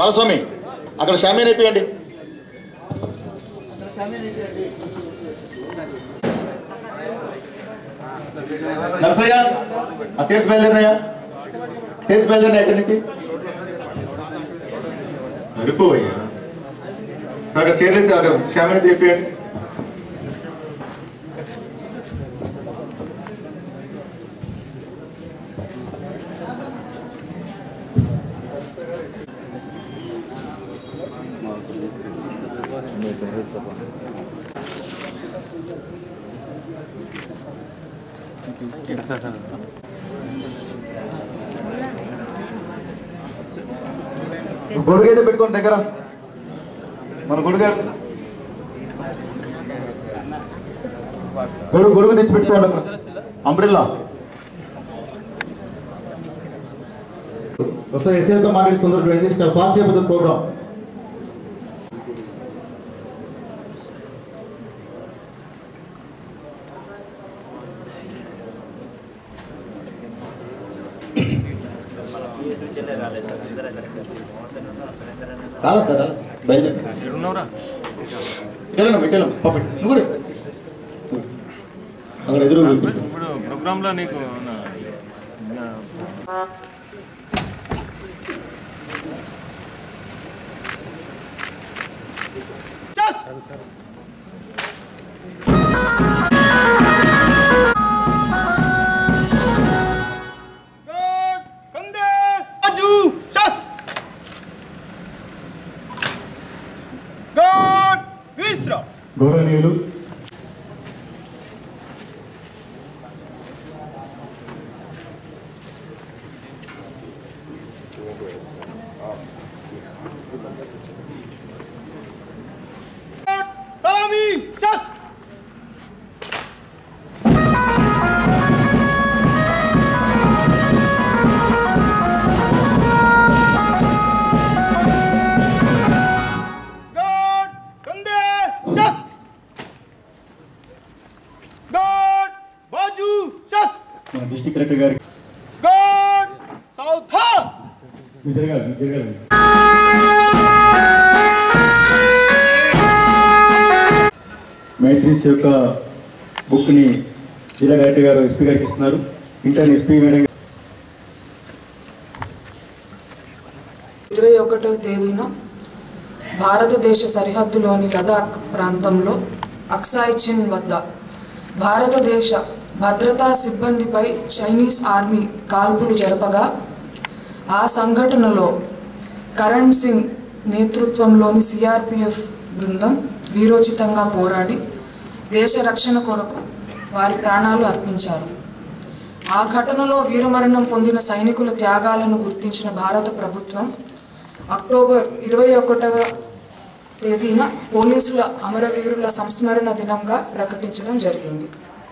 బాలస్వామి అక్కడ షామీన్ అయిపోయండి నర్సయ్య ఆ తీసి బయలుదేరినాయా తీసి బయలుదేరినా ఎక్కడి నుంచి సరిపోవయ్యా అక్కడ చేరైతే అక్కడ షామీన్ తెప్పియండి నువ్వు గొడుగు అయితే పెట్టుకోండి దగ్గర మన గొడుగు ఎక్కడ? గొడుగు గొడుగు తెచ్చి పెట్టుకోండి అక్కడ అంబ్రిల్లా ఒకసారి ఎస్ఐతో మాట్లాడుతున్నారు చాలా ఫాస్ట్ అయిపోతుంది ప్రోగ్రామ్ రాలా సార్ రాలా బయలుదేరి ఎక్కడున్నావురా వెళ్ళను పెట్టాను పాపట్ నువ్వు కూడా అక్కడ ఎదురు కూర్చో. ఇప్పుడు ప్రోగ్రాంలో నీకు ఏమన్నా, ఆ, గౌరవనీయులు మన డిస్ట్రిక్ట్ కలెక్టర్ గారికి మీరు జరగాలి మీరు జరగాలి మైత్రీస్ యొక్క బుక్ని జిల్లా కలెక్టర్ గారు ఎస్పీ గారికి ఇస్తున్నారు ఇంటర్ ఎస్పీ మేడం ఇరవై ఒకటవ తేదీన భారతదేశ సరిహద్దులోని లదాఖ్ ప్రాంతంలో అక్సాయ్ చిన్ వద్ద భారతదేశ భద్రతా సిబ్బందిపై చైనీస్ ఆర్మీ కాల్పులు జరపగా ఆ సంఘటనలో కరణ్ సింగ్ నేతృత్వంలోని సిఆర్పిఎఫ్ బృందం వీరోచితంగా పోరాడి దేశ రక్షణ కొరకు వారి ప్రాణాలు అర్పించారు ఆ ఘటనలో వీరమరణం పొందిన సైనికుల త్యాగాలను గుర్తించిన భారత ప్రభుత్వం అక్టోబర్ ఇరవై ఒకటవ తేదీన పోలీసుల అమరవీరుల సంస్మరణ దినంగా ప్రకటించడం జరిగింది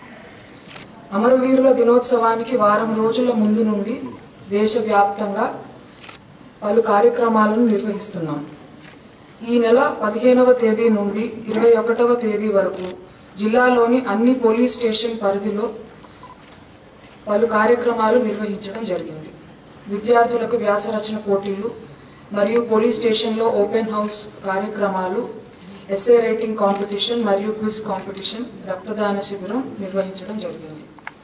అమరవీరుల దినోత్సవానికి వారం రోజుల ముందు నుండి దేశవ్యాప్తంగా పలు కార్యక్రమాలను నిర్వహిస్తున్నాం ఈ నెల పదిహేనవ తేదీ నుండి ఇరవై ఒకటవ తేదీ వరకు జిల్లాలోని అన్ని పోలీస్ స్టేషన్ పరిధిలో పలు కార్యక్రమాలు నిర్వహించడం జరిగింది విద్యార్థులకు వ్యాసరచన పోటీలు మరియు పోలీస్ స్టేషన్లో ఓపెన్ హౌస్ కార్యక్రమాలు ఎస్ఏ రేటింగ్ కాంపిటీషన్ మరియు క్విజ్ కాంపిటీషన్ రక్తదాన శిబిరం నిర్వహించడం జరిగింది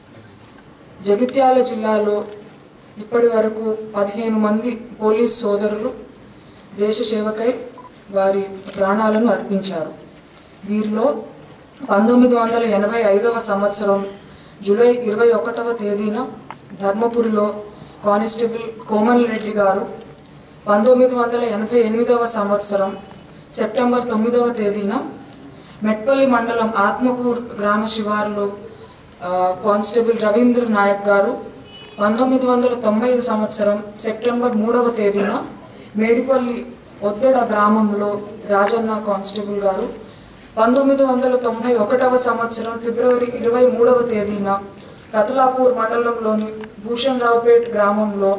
జగిత్యాల జిల్లాలో ఇప్పటి వరకు పదిహేను మంది పోలీస్ సోదరులు దేశ సేవకై వారి ప్రాణాలను అర్పించారు వీరిలో పంతొమ్మిది వందల ఎనభై ఐదవ సంవత్సరం జూలై ఇరవై ఒకటవ తేదీన ధర్మపురిలో కానిస్టేబుల్ కోమల్ రెడ్డి గారు పంతొమ్మిది వందల ఎనభై ఎనిమిదవ సంవత్సరం సెప్టెంబర్ తొమ్మిదవ తేదీన మెట్పల్లి మండలం ఆత్మకూర్ గ్రామ శివారులో ఆ, కానిస్టేబుల్ రవీంద్ర నాయక్ గారు పంతొమ్మిది వందల తొంభై సంవత్సరం సెప్టెంబర్ మూడవ తేదీన మేడిపల్లి ఒద్దెడ గ్రామంలో రాజన్న కానిస్టేబుల్ గారు పంతొమ్మిది వందల తొంభై ఒకటవ సంవత్సరం ఫిబ్రవరి ఇరవై మూడవ తేదీన కతలాపూర్ మండలంలోని భూషణ్ రావుపేట్ గ్రామంలో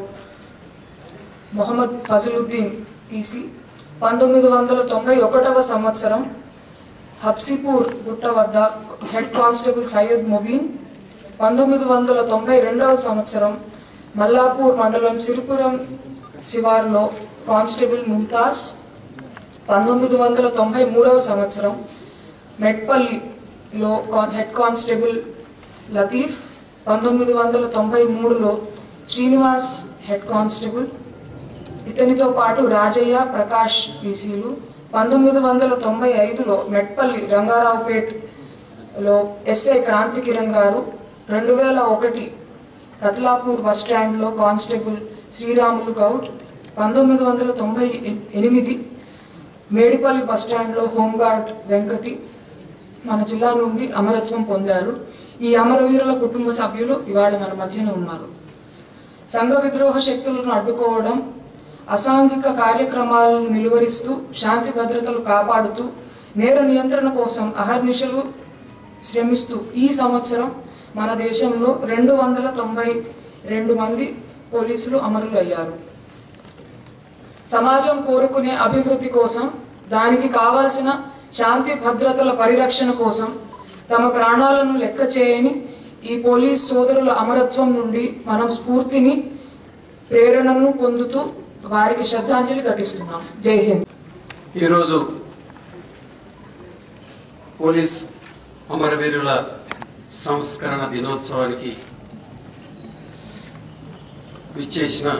మొహమ్మద్ ఫజలుద్దీన్ పీసీ పంతొమ్మిది వందల తొంభై ఒకటవ సంవత్సరం హబ్సిపూర్ గుట్ట వద్ద హెడ్ కానిస్టేబుల్ సయ్యద్ ముబీన్ పంతొమ్మిది వందల తొంభై రెండవ సంవత్సరం మల్లాపూర్ మండలం సిరిపురం శివారులో కానిస్టేబుల్ ముంతాజ్ పంతొమ్మిది వందల తొంభై మూడవ సంవత్సరం మెట్పల్లిలో కా- హెడ్ కానిస్టేబుల్ లతీఫ్ పంతొమ్మిది వందల తొంభై మూడులో శ్రీనివాస్ హెడ్ కానిస్టేబుల్ ఇతనితో పాటు రాజయ్య ప్రకాష్ పీసీలు పంతొమ్మిది వందల తొంభై ఐదులో మెట్పల్లి రంగారావుపేట్లో ఎస్ఐ క్రాంతి కిరణ్ గారు రెండు వేల ఒకటి కత్లాపూర్ బస్ స్టాండ్లో కానిస్టేబుల్ శ్రీరాములు గౌడ్ పంతొమ్మిది వందల తొంభై ఎ- ఎనిమిది మేడిపల్లి బస్ స్టాండ్లో హోంగార్డ్ వెంకటి మన జిల్లా నుండి అమరత్వం పొందారు ఈ అమరవీరుల కుటుంబ సభ్యులు ఇవాళ మన మధ్యన ఉన్నారు సంఘ విద్రోహ శక్తులను అడ్డుకోవడం అసాంఘిక కార్యక్రమాలను నిలువరిస్తూ శాంతి భద్రతలు కాపాడుతూ నేర నియంత్రణ కోసం అహర్నిశలు శ్రమిస్తూ ఈ సంవత్సరం మన దేశంలో రెండు వందల తొంభై రెండు మంది పోలీసులు అమరులయ్యారు సమాజం కోరుకునే అభివృద్ధి కోసం దానికి కావాల్సిన శాంతి భద్రతల పరిరక్షణ కోసం తమ ప్రాణాలను లెక్క చేయని ఈ పోలీస్ సోదరుల అమరత్వం నుండి మనం స్ఫూర్తిని ప్రేరణను పొందుతూ వారికి శ్రద్ధాంజలి ఘటిస్తున్నాం జై హింద్ ఈరోజు పోలీస్ అమరవీరుల సంస్కరణ దినోత్సవానికి విచ్చేసిన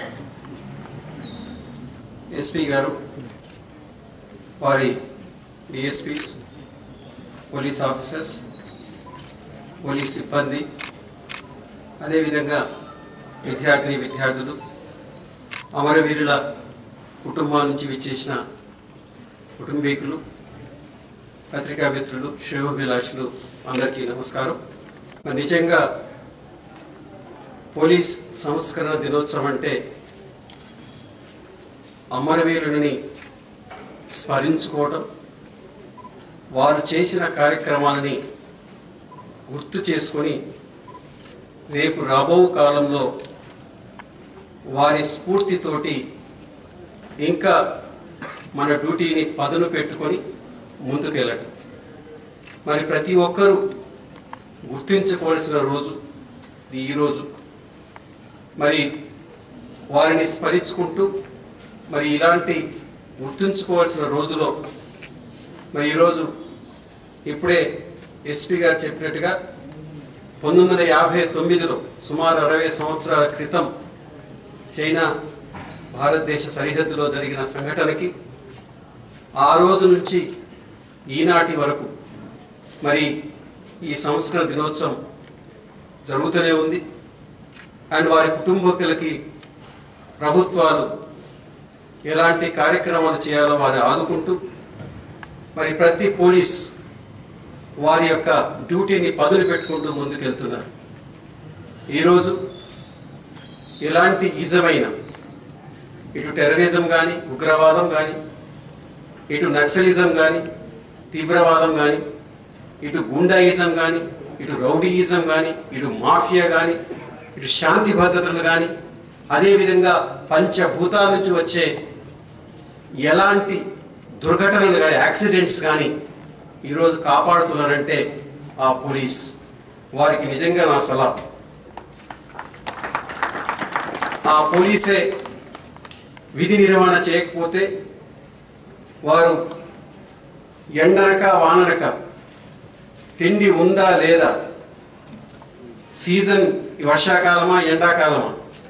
ఎస్పీ గారు వారి డిఎస్పీస్ పోలీస్ ఆఫీసర్స్ పోలీస్ సిబ్బంది అదేవిధంగా విద్యార్థిని విద్యార్థులు అమరవీరుల కుటుంబాల నుంచి విచ్చేసిన కుటుంబీకులు పత్రికా మిత్రులు శ్రేయోభిలాషులు అందరికీ నమస్కారం మరి నిజంగా పోలీస్ సంస్కరణ దినోత్సవం అంటే అమరవీరులని స్మరించుకోవడం వారు చేసిన కార్యక్రమాలని గుర్తు చేసుకొని రేపు రాబో కాలంలో వారి స్ఫూర్తితోటి ఇంకా మన డ్యూటీని పదును పెట్టుకొని ముందుకెళ్ళటం మరి ప్రతి ఒక్కరూ గుర్తించుకోవాల్సిన రోజు ఇది ఈరోజు మరి వారిని స్మరించుకుంటూ మరి ఇలాంటి గుర్తుంచుకోవాల్సిన రోజులో మరి ఈరోజు ఇప్పుడే ఎస్పీ గారు చెప్పినట్టుగా పంతొమ్మిది వందల యాభై తొమ్మిదిలో సుమారు అరవై సంవత్సరాల క్రితం చైనా భారతదేశ సరిహద్దులో జరిగిన సంఘటనకి ఆ రోజు నుంచి ఈనాటి వరకు మరి ఈ సంస్కరణ దినోత్సవం జరుగుతూనే ఉంది అండ్ వారి కుటుంబకులకి ప్రభుత్వాలు ఎలాంటి కార్యక్రమాలు చేయాలో వారిని ఆదుకుంటూ మరి ప్రతి పోలీస్ వారి యొక్క డ్యూటీని పదులు పెట్టుకుంటూ ముందుకెళ్తున్నారు ఈరోజు ఎలాంటి ఈజమైన ఇటు టెర్రరిజం కానీ ఉగ్రవాదం కానీ ఇటు నక్సలిజం కానీ తీవ్రవాదం కానీ ఇటు గుండాయిజం కానీ ఇటు రౌడీయిజం కానీ ఇటు మాఫియా కానీ ఇటు శాంతి భద్రతలు కానీ అదేవిధంగా పంచభూతాల నుంచి వచ్చే ఎలాంటి దుర్ఘటనలు కానీ యాక్సిడెంట్స్ కానీ ఈరోజు కాపాడుతున్నారంటే ఆ పోలీస్ వారికి నిజంగా నా సలహా ఆ పోలీసే విధి నిర్వహణ చేయకపోతే వారు ఎండనక వాననక తిండి ఉందా లేదా సీజన్ వర్షాకాలమా ఎండాకాలమా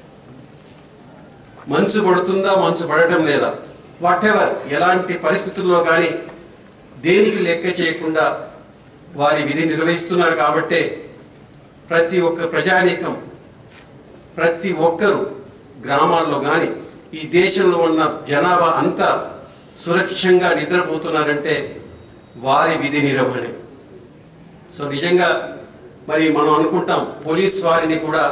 మంచు పడుతుందా మంచు పడటం లేదా వాట్ ఎవర్ ఎలాంటి పరిస్థితుల్లో కానీ దేనికి లెక్క చేయకుండా వారి విధి నిర్వహిస్తున్నారు కాబట్టే ప్రతి ఒక్క ప్రజానీకం ప్రతి ఒక్కరు గ్రామాల్లో కానీ ఈ దేశంలో ఉన్న జనాభా అంతా సురక్షంగా నిద్రపోతున్నారంటే వారి విధి నిర్వహణే సో నిజంగా మరి మనం అనుకుంటాం పోలీస్ వారిని కూడా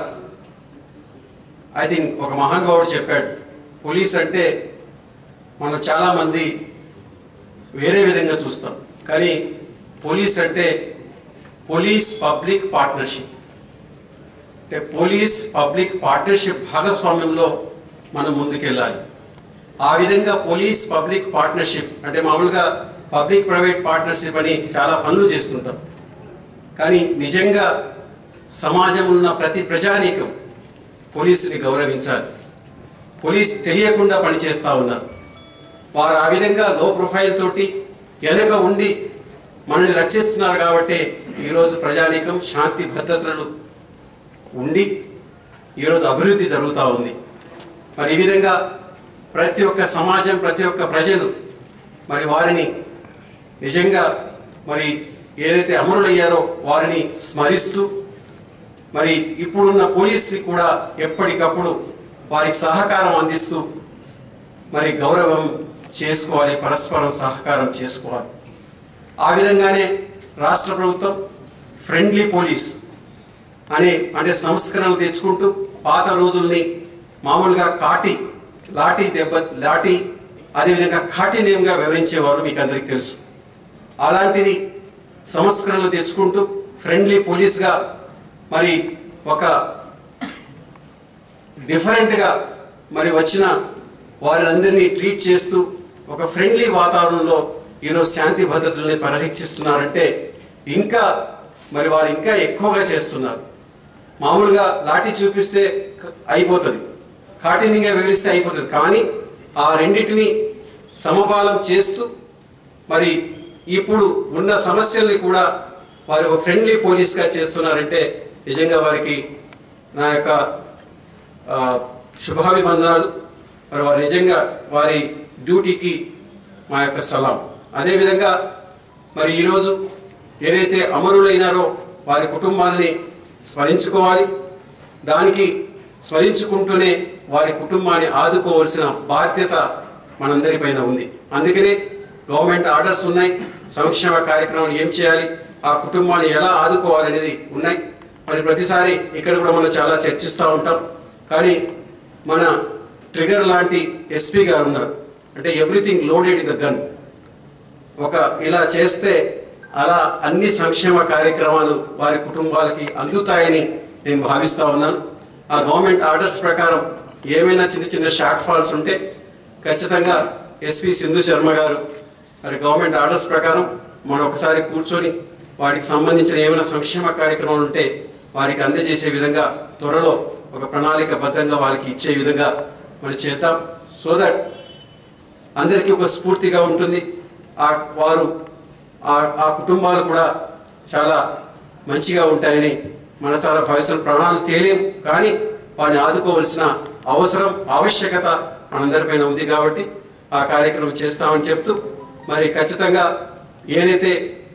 ఐ థింక్ ఒక మహానుభావుడు చెప్పాడు పోలీస్ అంటే మనం చాలామంది వేరే విధంగా చూస్తాం కానీ పోలీస్ అంటే పోలీస్ పబ్లిక్ పార్ట్నర్షిప్ అంటే పోలీస్ పబ్లిక్ పార్ట్నర్షిప్ భాగస్వామ్యంలో మనం ముందుకెళ్ళాలి ఆ విధంగా పోలీస్ పబ్లిక్ పార్ట్నర్షిప్ అంటే మామూలుగా పబ్లిక్ ప్రైవేట్ పార్ట్నర్షిప్ అని చాలా పనులు చేస్తుంటాం కానీ నిజంగా సమాజం ఉన్న ప్రతి ప్రజానీకం పోలీసుని గౌరవించాలి పోలీస్ తెలియకుండా పనిచేస్తూ ఉన్నారు వారు ఆ విధంగా లో ప్రొఫైల్ తోటి వెనక ఉండి మనల్ని రక్షిస్తున్నారు కాబట్టి ఈరోజు ప్రజానీకం శాంతి భద్రతలు ఉండి ఈరోజు అభివృద్ధి జరుగుతూ ఉంది మరి ఈ విధంగా ప్రతి ఒక్క సమాజం ప్రతి ఒక్క ప్రజలు మరి వారిని నిజంగా మరి ఏదైతే అమరులయ్యారో వారిని స్మరిస్తూ మరి ఇప్పుడున్న పోలీసుని కూడా ఎప్పటికప్పుడు వారికి సహకారం అందిస్తూ మరి గౌరవం చేసుకోవాలి పరస్పరం సహకారం చేసుకోవాలి ఆ విధంగానే రాష్ట్ర ప్రభుత్వం ఫ్రెండ్లీ పోలీస్ అనే అంటే సంస్కరణలు తెచ్చుకుంటూ పాత రోజుల్ని మామూలుగా కాటి లాఠీ దెబ్బ లాఠీ అదేవిధంగా కాఠిన్యంగా వివరించేవారు మీకు అందరికీ తెలుసు అలాంటిది సంస్కరణలు తెచ్చుకుంటూ ఫ్రెండ్లీ పోలీస్గా మరి ఒక డిఫరెంట్గా మరి వచ్చిన వారినందరినీ ట్రీట్ చేస్తూ ఒక ఫ్రెండ్లీ వాతావరణంలో ఈరోజు శాంతి భద్రతల్ని పరిరక్షిస్తున్నారంటే ఇంకా మరి వారు ఇంకా ఎక్కువగా చేస్తున్నారు మామూలుగా లాఠీ చూపిస్తే క- అయిపోతుంది కాఠిన్యంగా వివరిస్తే అయిపోతుంది కానీ ఆ రెండింటిని సమపాలం చేస్తూ మరి ఇప్పుడు ఉన్న సమస్యల్ని కూడా వారు ఒక ఫ్రెండ్లీ పోలీస్గా చేస్తున్నారంటే నిజంగా వారికి నా యొక్క ఆ, శుభాభివందనాలు మరి వారు నిజంగా వారి డ్యూటీకి మా యొక్క సలాం అదేవిధంగా మరి ఈరోజు ఏదైతే అమరులైనారో వారి కుటుంబాలని స్మరించుకోవాలి దానికి స్మరించుకుంటూనే వారి కుటుంబాన్ని ఆదుకోవాల్సిన బాధ్యత మనందరిపైన ఉంది అందుకనే గవర్నమెంట్ ఆర్డర్స్ ఉన్నాయి సంక్షేమ కార్యక్రమాలు ఏం చేయాలి ఆ కుటుంబాన్ని ఎలా ఆదుకోవాలనేది ఉన్నాయి మరి ప్రతిసారి ఇక్కడ కూడా మనం చాలా చర్చిస్తూ ఉంటాం కానీ మన ట్రిగర్ లాంటి ఎస్పీ గారు ఉన్నారు అంటే everything loaded in the gun ఒక ఇలా చేస్తే అలా అన్ని సంక్షేమ కార్యక్రమాలు వారి కుటుంబాలకి అందుతాయని నేను భావిస్తా ఉన్నాను ఆ గవర్నమెంట్ ఆర్డర్స్ ప్రకారం ఏమైనా చిన్న చిన్న షార్ట్ ఫాల్స్ ఉంటే ఖచ్చితంగా ఎస్పీ సింధు శర్మ గారు మరి గవర్నమెంట్ ఆర్డర్స్ ప్రకారం మనం ఒకసారి కూర్చొని వాటికి సంబంధించిన ఏమైనా సంక్షేమ కార్యక్రమాలు ఉంటే వారికి అందజేసే విధంగా త్వరలో ఒక ప్రణాళికబద్ధంగా వాళ్ళకి ఇచ్చే విధంగా మనం చేద్దాం సో దట్ అందరికీ ఒక స్ఫూర్తిగా ఉంటుంది ఆ వారు ఆ ఆ కుటుంబాలు కూడా చాలా మంచిగా ఉంటాయని మనసారా భవిష్యత్ ప్రాణాలు తేలేం కానీ వారిని ఆదుకోవాల్సిన అవసరం ఆవశ్యకత మనందరిపైన ఉంది కాబట్టి ఆ కార్యక్రమం చేస్తామని చెప్తూ మరి ఖచ్చితంగా ఏదైతే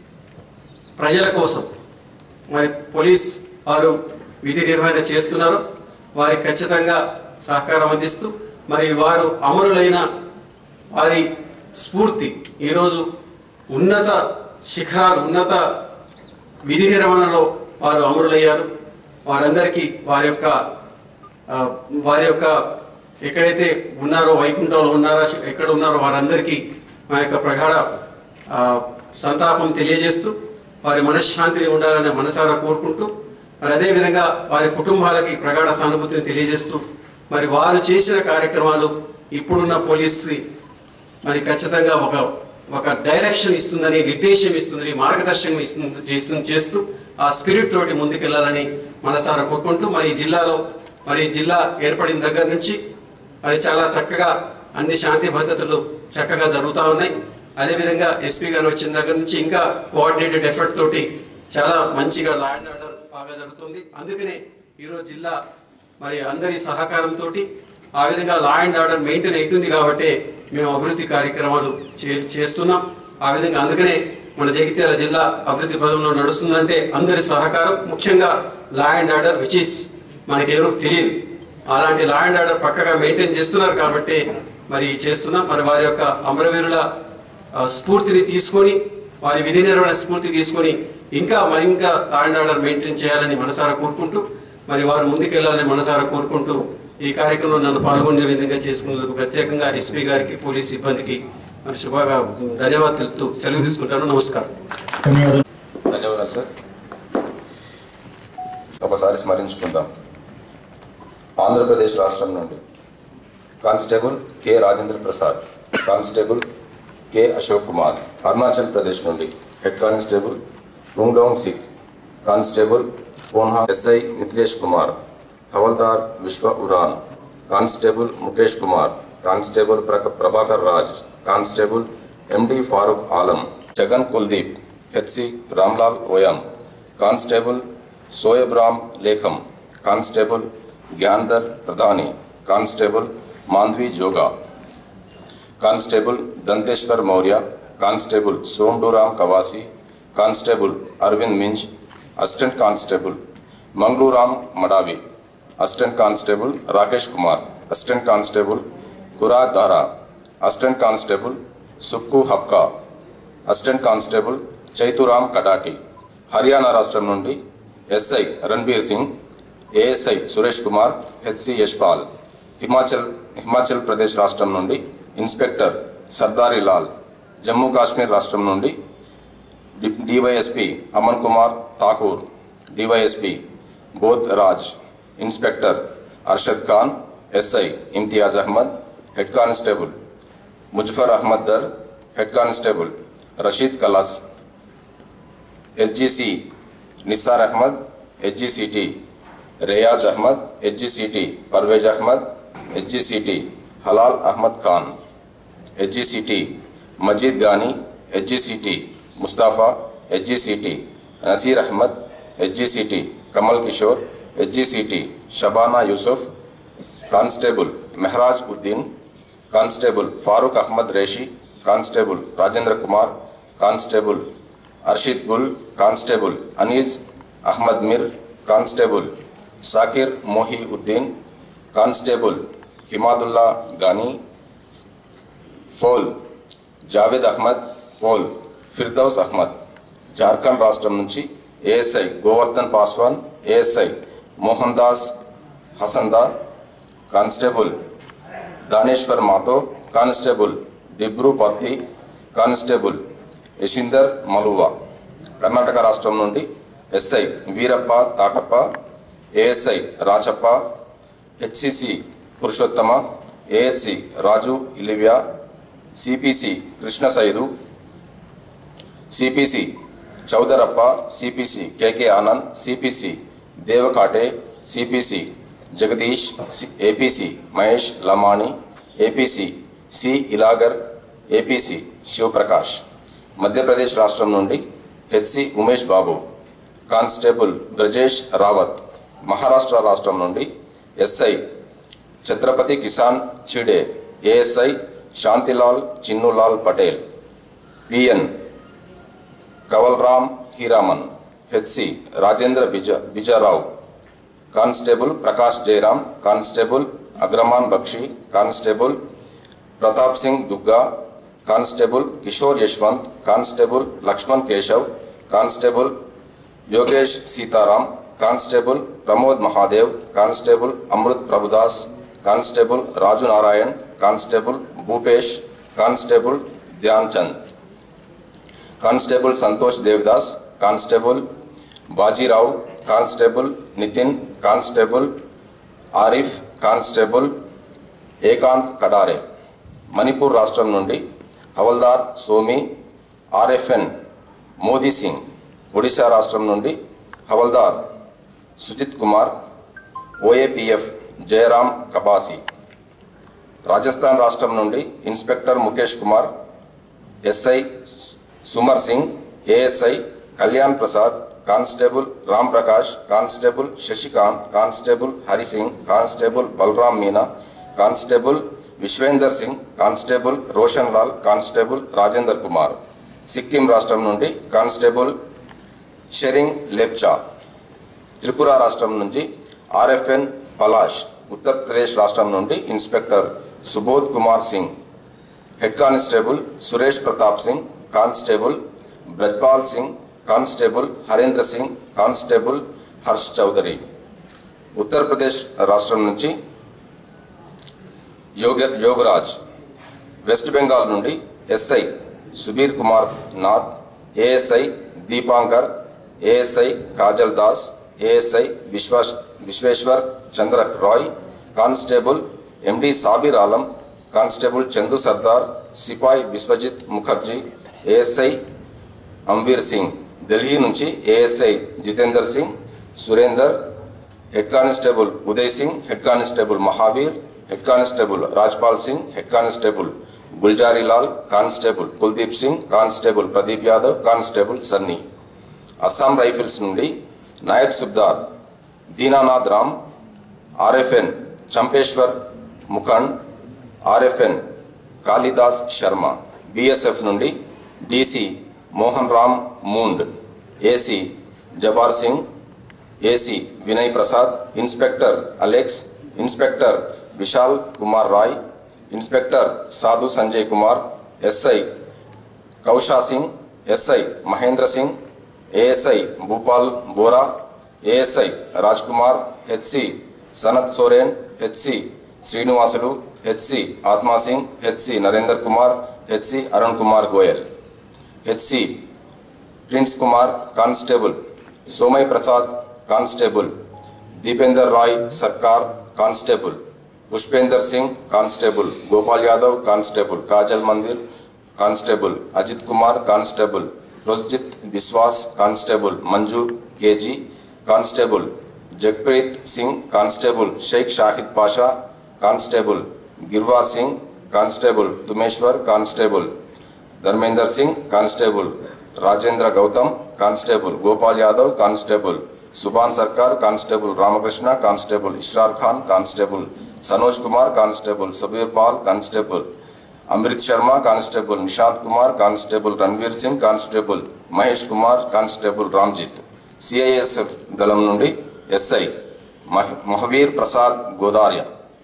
ప్రజల కోసం మరి పోలీస్ వారు విధి నిర్వహణ చేస్తున్నారో వారికి ఖచ్చితంగా సహకారం అందిస్తూ మరి వారు అమరులైన వారి స్ఫూర్తి ఈరోజు ఉన్నత శిఖరాలు ఉన్నత విధి నిర్వహణలో వారు అమరులయ్యారు వారందరికీ వారి యొక్క ఆ, వారి యొక్క ఎక్కడైతే ఉన్నారో వైకుంఠంలో ఉన్నారో ఎక్కడ ఉన్నారో వారందరికీ మా యొక్క ప్రగాఢ ఆ, సంతాపం తెలియజేస్తూ వారి మనశ్శాంతిని ఉండాలని మనసారా కోరుకుంటూ మరి అదేవిధంగా వారి కుటుంబాలకి ప్రగాఢ సానుభూతిని తెలియజేస్తూ మరి వారు చేసిన కార్యక్రమాలు ఇప్పుడున్న పోలీసు మరి ఖచ్చితంగా ఒక ఒక డైరెక్షన్ ఇస్తుందని నిర్దేశం ఇస్తుందని మార్గదర్శనం ఇస్తుంది చేస్తు చేస్తూ ఆ స్పిరిట్ తోటి ముందుకెళ్లాలని మనసారా కోరుకుంటూ మరి ఈ జిల్లాలో మరి ఈ జిల్లా ఏర్పడిన దగ్గర నుంచి మరి చాలా చక్కగా అన్ని శాంతి భద్రతలు చక్కగా జరుగుతూ ఉన్నాయి అదేవిధంగా ఎస్పీ గారు వచ్చిన దగ్గర నుంచి ఇంకా కోఆర్డినేటెడ్ ఎఫర్ట్ తోటి చాలా మంచిగా లా అండ్ ఆర్డర్ బాగా జరుగుతుంది అందుకనే ఈరోజు జిల్లా మరి అందరి సహకారంతో ఆ విధంగా లా అండ్ ఆర్డర్ మెయింటైన్ అవుతుంది కాబట్టి మేము అభివృద్ధి కార్యక్రమాలు చే- చేస్తున్నాం ఆ విధంగా అందుకనే మన జగిత్యాల జిల్లా అభివృద్ధి పదంలో నడుస్తుందంటే అందరి సహకారం ముఖ్యంగా law and order which is మనకి ఎవరు తెలియదు అలాంటి లా అండ్ ఆర్డర్ పక్కగా మెయింటైన్ చేస్తున్నారు కాబట్టి మరి చేస్తున్నాం మరి వారి యొక్క అమరవీరుల ఆ, స్ఫూర్తిని తీసుకొని వారి విధి నిర్వహణ స్ఫూర్తి తీసుకొని ఇంకా మరి ఇంకా లా అండ్ ఆర్డర్ మెయింటైన్ చేయాలని మనసారా కోరుకుంటూ మరి వారు ముందుకెళ్లాలని మనసారా కోరుకుంటూ ఈ కార్యక్రమంలో నన్ను పాల్గొనే విధంగా చేసుకున్నందుకు ప్రత్యేకంగా ఎస్పీ గారికి పోలీస్ సిబ్బందికి మరి శుభగా ధన్యవాదాలు తెలుపుతూ సెలవు తీసుకుంటాను నమస్కారం ధన్యవాదాలు ధన్యవాదాలు సార్ ఒకసారి స్మరించుకుందాం ఆంధ్రప్రదేశ్ రాష్ట్రం నుండి constable K Rajendra Prasad constable K Ashok Kumar Arunachal Pradesh నుండి head constable Rungdong Sik constable Ponha SI Mithilesh Kumar Havaldar Vishwa Uran constable Mukesh Kumar constable ప్రక Prabhakar Raj constable MD Farooq Alam Jagan Kuldeep HC Ramlal Oyam constable Soyab Ram Lekham constable Gyandar Pradhani constable Mandhvi Joga constable Danteshwar Maurya constable Somduram Kawasi constable Arvind Minj assistant constable Mangaluram Madavi assistant constable Rakesh Kumar assistant constable Kura Dara assistant constable Sukku Habka assistant constable Chaituram Kadati Haryana రాష్ట్రం నుండి SI Ranbir Singh ASI Suresh Kumar HC Yashpal Himachal Himachal Pradesh రాష్ట్రం నుండి inspector Sardari Lal Jammu Kashmir రాష్ట్రం నుండి డి- DYSP Aman Kumar Thakur DYSP Bodh Raj inspector Arshad Khan SI Imtiaz Ahmad head constable Muzaffar Ahmad Dar head constable Rashid Kalas SGC Nissar Ahmad HGCT Reyaz Ahmad HGCT Parvez Ahmad HGCT Halal Ahmed Khan HGCT Majeed Ghani HGCT Mustafa HGCT Naseer Ahmad HGCT Kamal Kishore HGCT Shabana Yusuf constable Mehraj Uddin constable Farooq Ahmad Reshi constable Rajendra Kumar constable Arshid Gul constable Aneez Ahmad Mir constable Sakir Mohi Uddin constable Himadullah Ghani ఫోల్ జావేద్ అహ్మద్ ఫోల్ ఫిర్దౌస్ అహ్మద్ జార్ఖండ్ రాష్ట్రం నుంచి ఏఎస్ఐ గోవర్ధన్ పాస్వాన్ ఏఎస్ఐ మోహన్ దాస్ హసన్దార్ కానిస్టేబుల్ దానేశ్వర్ మాతో కానిస్టేబుల్ డిబ్రూ పత్తి కానిస్టేబుల్ యశీందర్ మలువా కర్ణాటక రాష్ట్రం నుండి SI Veerappa Tatappa ASI Rachappa HCC Purushottama AHC Raju Ilivia CPC Krishna Saidu CPC Chowdarappa CPC KK Anand CPC Devakate CPC Jagadish APC Mahesh Lamani APC C Ilagar APC Shivaprakash Madhya Pradesh రాష్ట్రం నుండి హెచ్సి ఉమేష్ బాబు కానిస్టేబుల్ బ్రజేష్ రావత్ మహారాష్ట్ర రాష్ట్రం నుండి SI Chhatrapati Kisan Chide ASI Shantilal Chinnulal Patel PN Kawalram Heeraman HC Rajendra బిజ Bijarao constable Prakash Jayaram constable Agraman Bakshi constable Pratap Singh దుగ్గా constable Kishore Yashwant constable Laxman Keshav constable Yogesh Sitaram constable Pramod Mahadev constable Amrut Prabhudas constable Raju Narayan constable Bhupesh constable Dhyan Chand constable Santosh Devdas constable Bajirao constable Nitin constable Arif constable Ekant Kadare Manipur రాష్ట్రం నుండి హవల్దార్ సోమి ఆర్ఎఫ్ఎన్ మోదీ సింగ్ ఒడిశా రాష్ట్రం నుండి హవల్దార్ సుజిత్ కుమార్ ఓఏపిఎఫ్ జయరాం కపాసి రాజస్థాన్ రాష్ట్రం నుండి inspector Mukesh Kumar SI Sumer Singh ASI Kalyan Prasad constable Ram Prakash constable Shashikant constable Hari Singh constable Balram Meena constable Vishvender Singh constable Roshan Lal constable Rajender Kumar Sikkim రాష్ట్రం నుండి కానిస్టేబుల్ షెరింగ్ లెప్చా త్రిపుర రాష్ట్రం నుంచి ఆర్ఎఫ్ఎన్ పలాష్ ఉత్తరప్రదేశ్ రాష్ట్రం నుండి inspector Subodh Kumar Singh head constable Suresh Pratap Singh constable Brajpal Singh constable Harendra Singh constable Harsh Chaudhary Uttar Pradesh రాష్ట్రం నుంచి యోగ యోగరాజ్ వెస్ట్ బెంగాల్ నుండి SI Subir Kumar Nath ASI Deepankar ASI Kajal Das ASI Vishwas Vishweshwar Chandra Roy constable MD Sabir Alam constable Chandu Sardar sepoy Vishwajit Mukherjee ASI Amvir Singh Delhi నుంచి ASI Jitender Singh Surender head constable Uday Singh head constable Mahavir head constable Rajpal Singh head constable Gulzari Lal constable Kuldeep Singh constable Pradeep Yadav constable Sunny Assam rifles నుండి Naib Subedar Dinanath Ram RFN Champeshwar Mukhand RFN Kalidas Sharma BSF నుండి DC Mohan Ram Moond AC Jabar Singh AC Vinay Prasad inspector Alex inspector Vishal Kumar Rai inspector Sadhu Sanjay Kumar SI Kausha Singh SI Mahendra Singh ASI Bhupal Bora ASI Raj Kumar HC Sanat Soren HC Srinivasulu HC ఆత్మా Singh HC Narender Kumar HC Arun Kumar Goyal HC Prince Kumar constable Somay Prasad constable Dipender Rai Sarkar constable Pushpender Singh constable Gopal Yadav constable Kajal Mandir constable Ajit Kumar constable Rujjit Biswas constable Manju KG constable Jagpreet Singh constable Sheikh Shahid Pasha constable Girwar Singh constable Tumeshwar constable Dharmender Singh constable Rajendra Gautam constable Gopal Yadav constable Subhan Sarkar constable Ramakrishna constable Ishrar Khan constable Sanoj Kumar constable Sabeer Paul constable Amrit Sharma constable Nishant Kumar constable Ranveer Singh constable Mahesh Kumar constable Ramjit CISF దళం నుండి SI మహ- Mahavir Prasad Godarya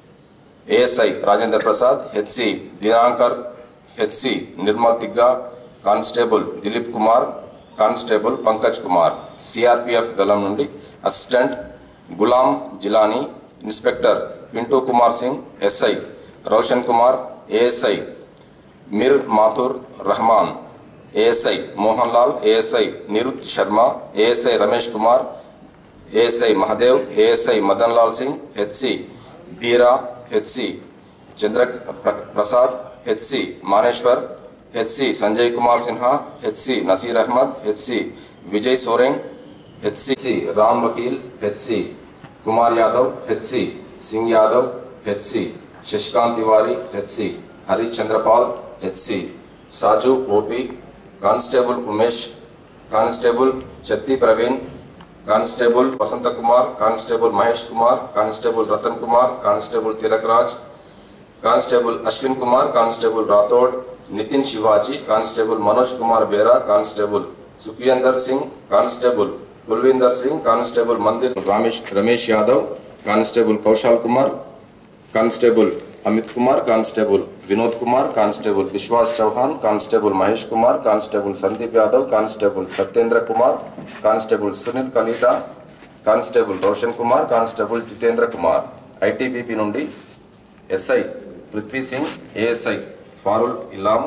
ASI Rajendra Prasad HC Dinankar HC Nirmal Tigga constable Dilip Kumar constable Pankaj Kumar CRPF దళం నుండి assistant Ghulam Jilani inspector Pintu Kumar Singh SI Roshan Kumar ASI Mir Mathur Rahman ASI Mohan Lal ASI Nirut Sharma ASI Ramesh Kumar ASI Mahadev ASI Madan Lal Singh HC బీరా HC Chandra ప్ర- Prasad HC Maneshwar HC Sanjay Kumar Sinha HC Naseer Ahmad HC Vijay Soreng HC Ram Vakil HC Kumar Yadav HC Singh Yadav HC Shashikant Tiwari HC Harish Chandrapal HC Saju OP constable Umesh constable Chatti Praveen constable Vasanta Kumar constable Mahesh Kumar constable Ratan Kumar constable Tilak Raj constable Ashwin Kumar constable Rathod Nitin Shivaji constable Manoj Kumar Bera constable Sukhiyander Singh constable Kulvinder Singh constable Mandir Ramesh Ramesh Yadav constable Kaushal Kumar constable Amit Kumar constable Vinod Kumar constable Vishwas Chauhan constable Mahesh Kumar constable Sandeep Yadav constable Satyendra Kumar constable Sunil Kalita constable Roshan Kumar constable Jitendra Kumar ITBP నుండి SI Prithvi Singh ASI Farul Ilam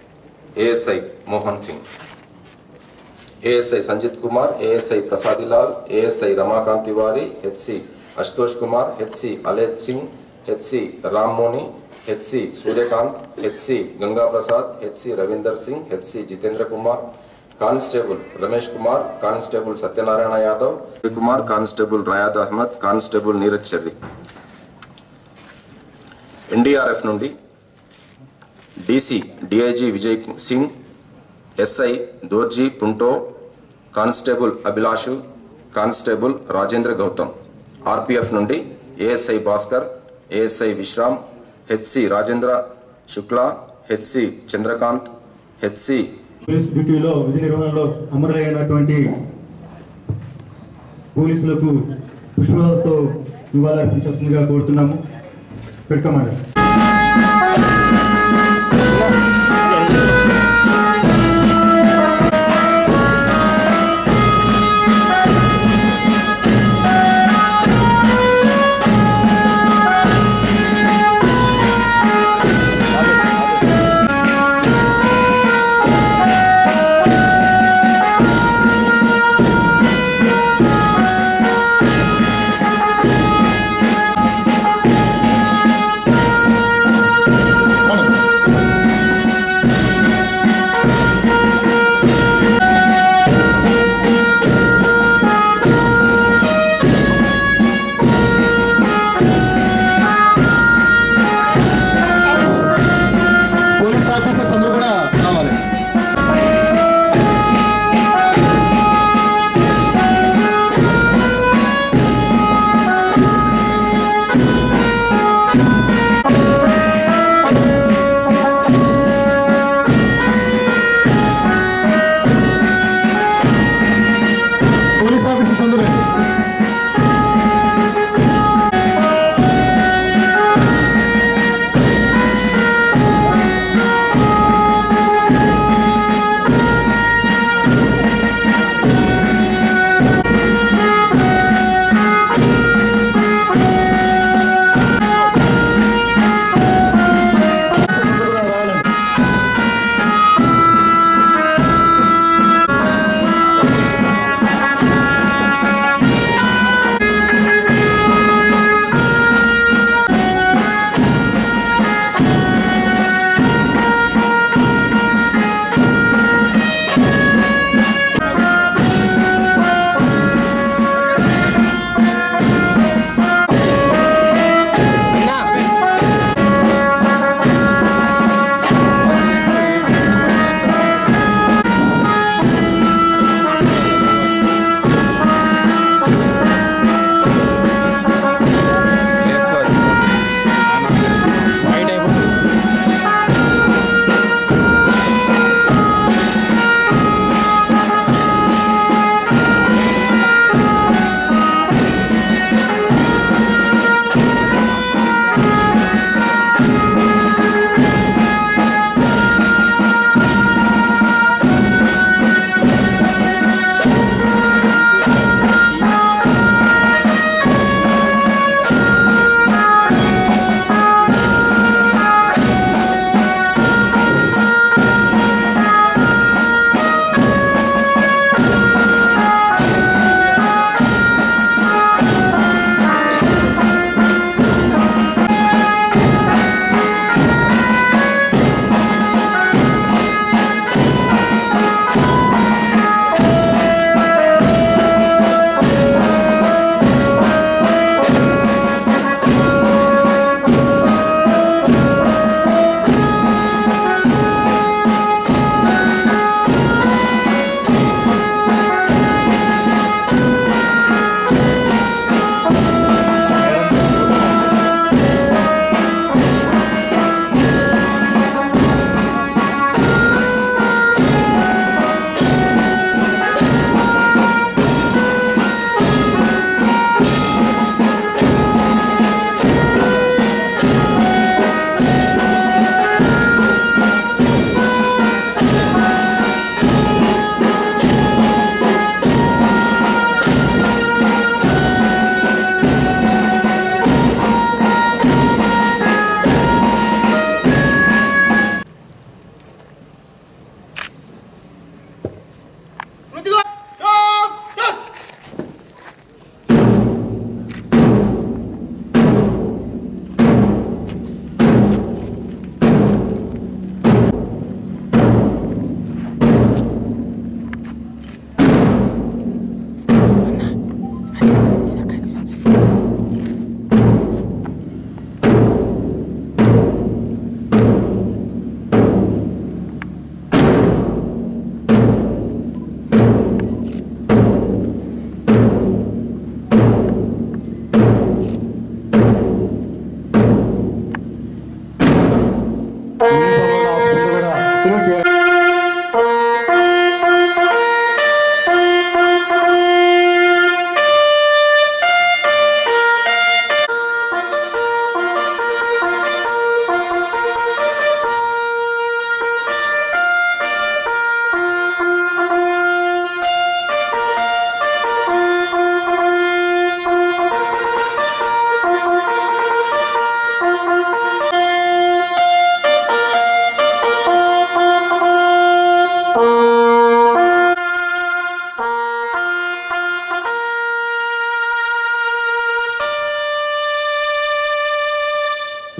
ASI Mohan Singh ASI Sanjit Kumar ASI Prasadilal ASI Ramakant Tiwari HC Ashutosh Kumar HC Alej Singh HC Rammoni HC Suryakant HC Ganga Prasad HC Ravinder Singh HC Jitendra Kumar constable Ramesh Kumar constable Satyanarayana Yadav Kumar constable Riyad Ahmed constable Neeraj Chetri NDRF నుండి DC DIG Vijay Singh SI Dorji Punto constable Abhilash constable Rajendra Gautam RPF నుండి ASI Bhaskar ASI Vishram HC Rajendra Shukla HC Chandrakant HC police డ్యూటీలో విధి నిర్వహణలో అమరులైనటువంటి పోలీసులకు పుష్పాలతో నివాళులర్పించాల్సిందిగా కోరుతున్నాము పెట్టుకోమండి మనం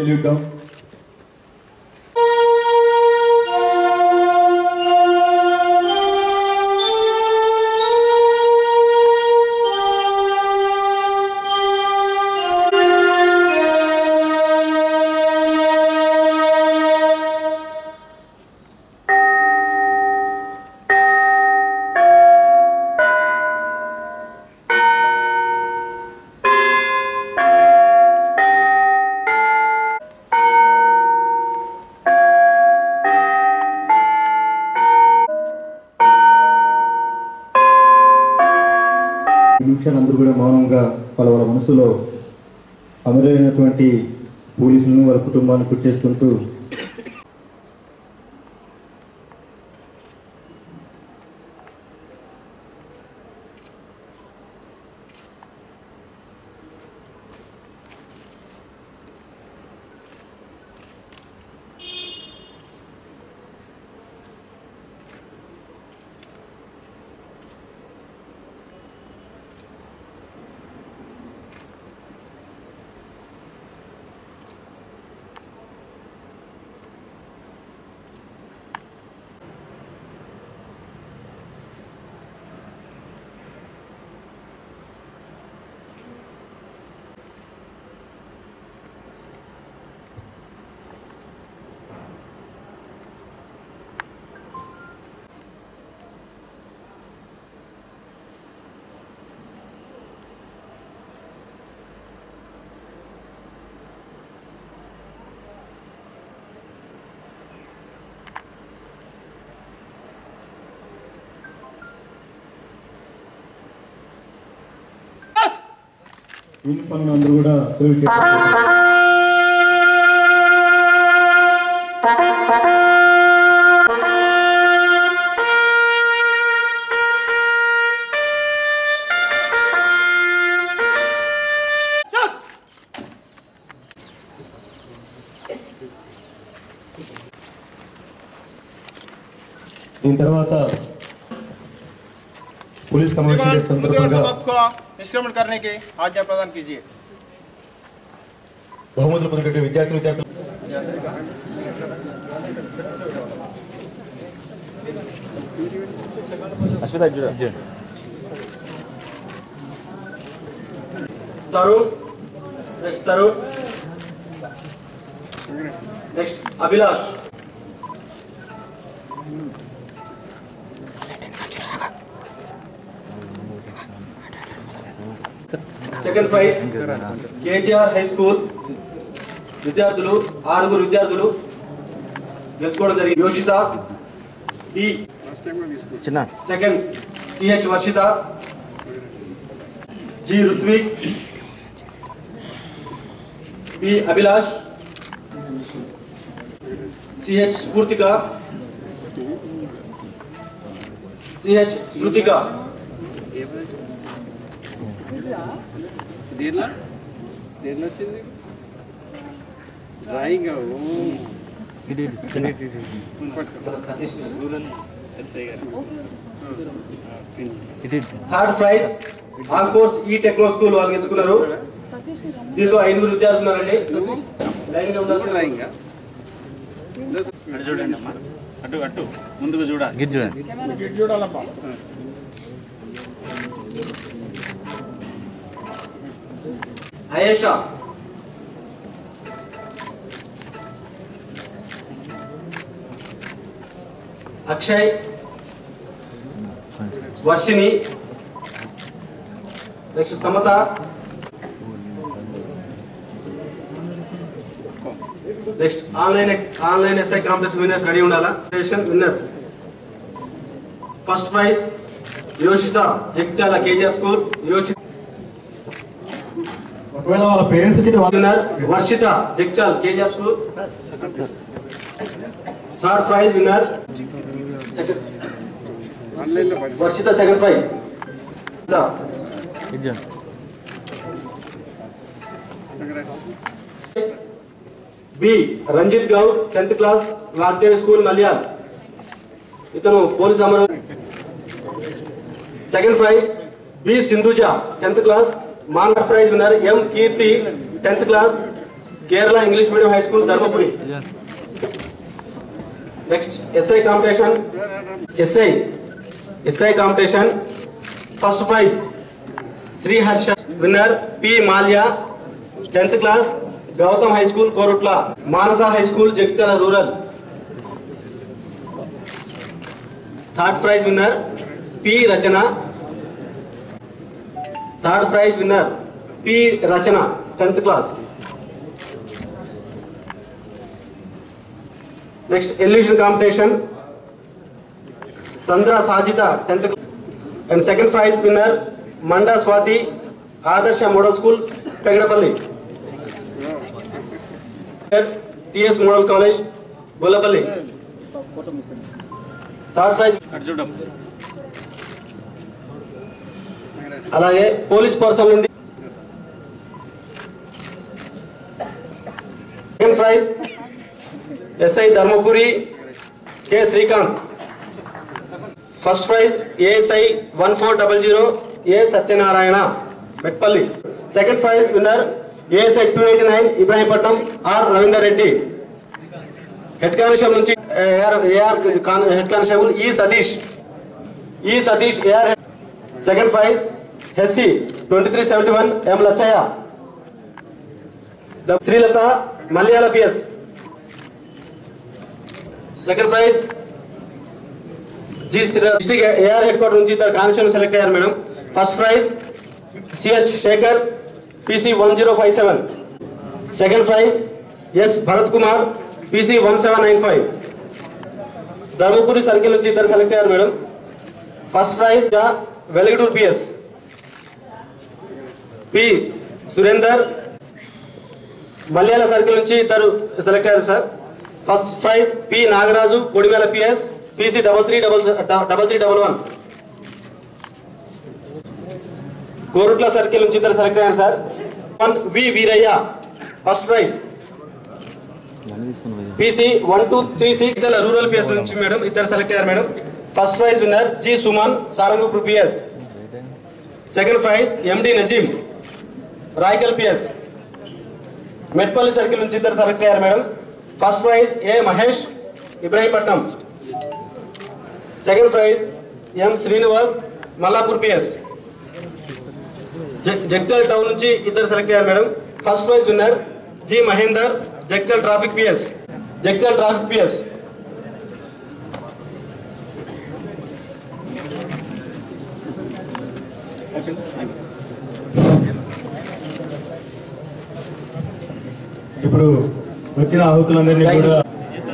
సెల్యూట్ డౌన్ ఈ నిమిషాలు అందరూ కూడా మౌనంగా వాళ్ళ వాళ్ళ మనసులో అమరులైనటువంటి పోలీసులను వాళ్ళ కుటుంబాన్ని గుర్తు చేసుకుంటూ యూనిఫామ్ అందరూ కూడా సెల్యూట్ చేస్తారు దీని తర్వాత పోలీస్ కమిషన్ డే సందర్భంగా आपको निष्क्रमण करने की आज्ञा प्रदान कीजिए బహుమతులు పొందినటువంటి విద్యార్థులు విద్యార్థులు Tarun next Tarun next Abhilash second prize KGR high school విద్యార్థులు ఆరుగురు విద్యార్థులు గెలుచుకోవడం జరిగింది Yoshita D second CH Varshita G Ruthvik P Abhilash CH Spoorthika CH Shruthika దేనిలో దేనిలో వచ్చింది drawing third prize Alphores e techno school వాళ్ళు గెలుచుకున్నారు దీంట్లో ఐదుగురు విద్యార్థులు ఉన్నారండి లైన్ గా ఉండాలి డ్రాయింగ్ చూడండి అమ్మా అటు అటు ముందుకు చూడాలి Ayesha Akshay Varshini next Samata next online online SI competition winners ready ఉండాలా winners first prize Yoshita Jagtial KGR school Yoshita ఒకవేళ వాళ్ళ పేరెంట్స్ వచ్చి వాళ్ళు winner Varshita Jagtial KGR school third prize winner second ఆన్లైన్లో Varshita second prize B Ranjith Goud tenth class Vagdevi school Malyal ఇతను పోలీస్ అమరు second prize B Sindhuja tenth class మానవ prize winner M Keerthi tenth class Kerala English medium high school Dharmapuri next SI competition SI SI competition first prize Sri Harsha winner P Malya tenth class Gautam high school Korutla Manasa high school Jagtial rural third prize winner P Rachana third prize winner P Rachana tenth class next elocution competition Sandra Sajitha tenth and second prize winner Manda Swathi Adarsha model school Pegadapalli TS model college Gollapalli third prize అటు చూడం అలాగే police person నుండి second prize SI Dharmapuri K Srikanth first prize ASI one four double zero A Satyanarayana Metpally second prize winner ASI two eighty nine Ibrahimpatnam R Ravinder Reddy head constable నుంచి AR AR head constable E Satish E Satish AR second prize HC twenty three seventy one M Lachaiah Srilatha Malyala PS second prize G district AR head quarter నుంచి ఇద్దరు constable select అయ్యారు madam first prize CH Shekar PC one zero five seven second prize S Bharath Kumar PC one seven nine five Dharmapuri circle నుంచి ఇద్దరు select అయ్యారు madam first prize గా Velgatur PS P Surender Malyala circle నుంచి ఇద్దరు select అయ్యారు sir first prize P Nagaraju Kodimial PS PC double three double double three double one Korutla circle నుంచి ఇద్దరు select అయ్యారు sir one V Veeraiah first prize PC one two three six rural PS నుంచి madam ఇద్దరు select అయ్యారు madam first prize winner G Suman Sarangapur PS second prize MD Nazeem Raikal PS Metpally circle నుంచి ఇద్దరు select అయ్యారు madam first prize A Mahesh Ibrahimpatnam second prize M Srinivas Mallapur PS Jagtial town నుంచి ఇద్దరు select అయ్యారు madam first prize winner G Mahender Jagtial traffic PS Jagtial traffic PS ఇప్పుడు వచ్చిన ఆహుతులందరినీ Thank you, కూడా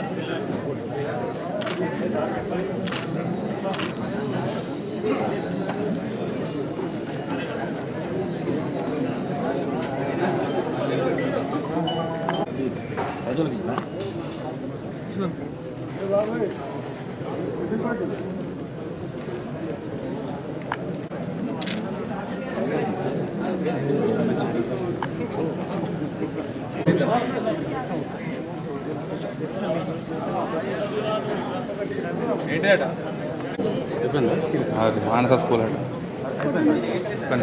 అది మానస స్కూల్ అట కానీ